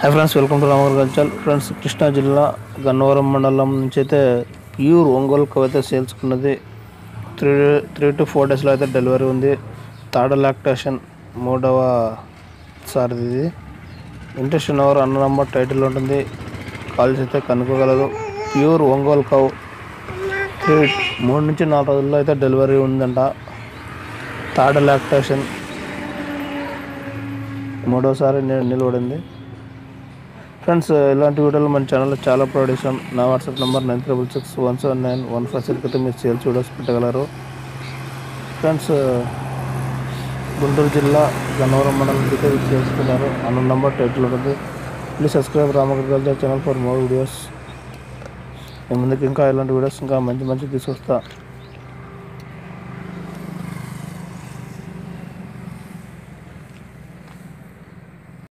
hi friends welcome to రామగర్ culture friends Krishna జిల్లా గన్నవరం మండలం నుంచి అయితే ప్యూర్ ఒంగోలు కవిత సేల్చుకున్నది త్రీ త్రీ టు ఫోర్ డేస్లో అయితే డెలివరీ ఉంది థర్డ్ లాక్టేషన్ మూడవ సారిది ఇది ఇంట్రెస్ట్ ఉన్నవారు అన్న నంబర్ టైటిల్ ఉంటుంది కాల్ చేస్తే కనుక్కోగలరు ప్యూర్ ఒంగోలు కవ్ త్రీ మూడు నుంచి నాలుగు రోజుల్లో అయితే డెలివరీ ఉందంట థర్డ్ లాక్టేషన్ మూడోసారి ని- నిలబడింది ఫ్రెండ్స్ ఇలాంటి వీడియోలు మన ఛానల్లో చాలా ప్రొడక్షన్ నా WhatsApp number nine triple six one seven nine one five six అయితే మీరు సేల్స్ వీడియోస్ పెట్టగలరు ఫ్రెండ్స్ గుంటూరు జిల్లా గన్నవరం మండలం అయితే చేసుకున్నారు అన్న నంబర్ టైటిల్ ఉంటుంది please subscribe Ramakrishna channel for more videos మీ ముందుకు ఇంకా ఇలాంటి వీడియోస్ ఇంకా మంచి మంచి తీసుకొస్తా